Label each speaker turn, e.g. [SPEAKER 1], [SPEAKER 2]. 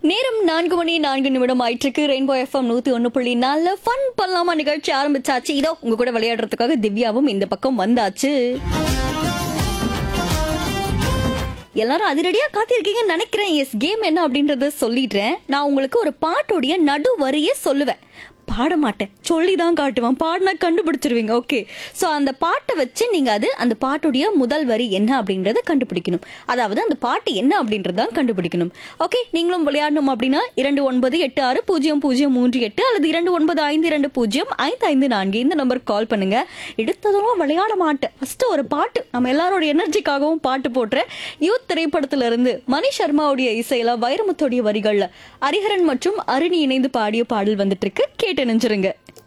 [SPEAKER 1] நேரம் நான்கு மணி நான்கு நிமிடம் ஆயிட்டிருக்கு ரெயின்போ எஃப்எம் நூத்தி ஒன்னு புள்ளி நாலுல ஃபன் பண்ணலாமா நிகழ்ச்சி ஆரம்பிச்சாச்சு இதோ உங்க கூட விளையாடுறதுக்காக திவ்யாவும் இந்த பக்கம் வந்தாச்சு எல்லாரும் அதிரடியா காத்திருக்கீங்கன்னு நினைக்கிறேன் எஸ் கேம் என்ன அப்படின்றத சொல்லிடுறேன் நான் உங்களுக்கு ஒரு பாட்டுடைய நடு வரியை சொல்லுவேன் பாட மாட்டேன் சொல்லி தான் காட்டுவேன் பாடினா கண்டுபிடிச்சிருவீங்க ஓகே ஸோ அந்த பாட்டை வச்சு நீங்க அது அந்த பாட்டுடைய முதல் வரி என்ன அப்படின்றத கண்டுபிடிக்கணும் அதாவது அந்த பாட்டு என்ன அப்படின்றத தான் கண்டுபிடிக்கணும் ஓகே நீங்களும் விளையாடணும் அப்படின்னா இரண்டு ஒன்பது எட்டு ஆறு பூஜ்ஜியம் பூஜ்ஜியம் மூன்று எட்டு அல்லது இரண்டு ஒன்பது ஐந்து இரண்டு பூஜ்ஜியம் ஐந்து ஐந்து நான்கு இந்த நம்பருக்கு கால் பண்ணுங்க எடுத்ததும் விளையாட மாட்டேன் ஃபர்ஸ்ட் ஒரு பாட்டு நம்ம எல்லாரோட எனர்ஜிக்காகவும் பாட்டு போட்டுறேன் யூத் திரைப்படத்துல இருந்து மணி சர்மாவுடைய இசையில வைரமுத்தோடைய வரிகள்ல ஹரிஹரன் மற்றும் அருணி இணைந்து பாடிய பாடல் வந்துட்டு இருக்கு கேட்டு நினைச்சிருங்க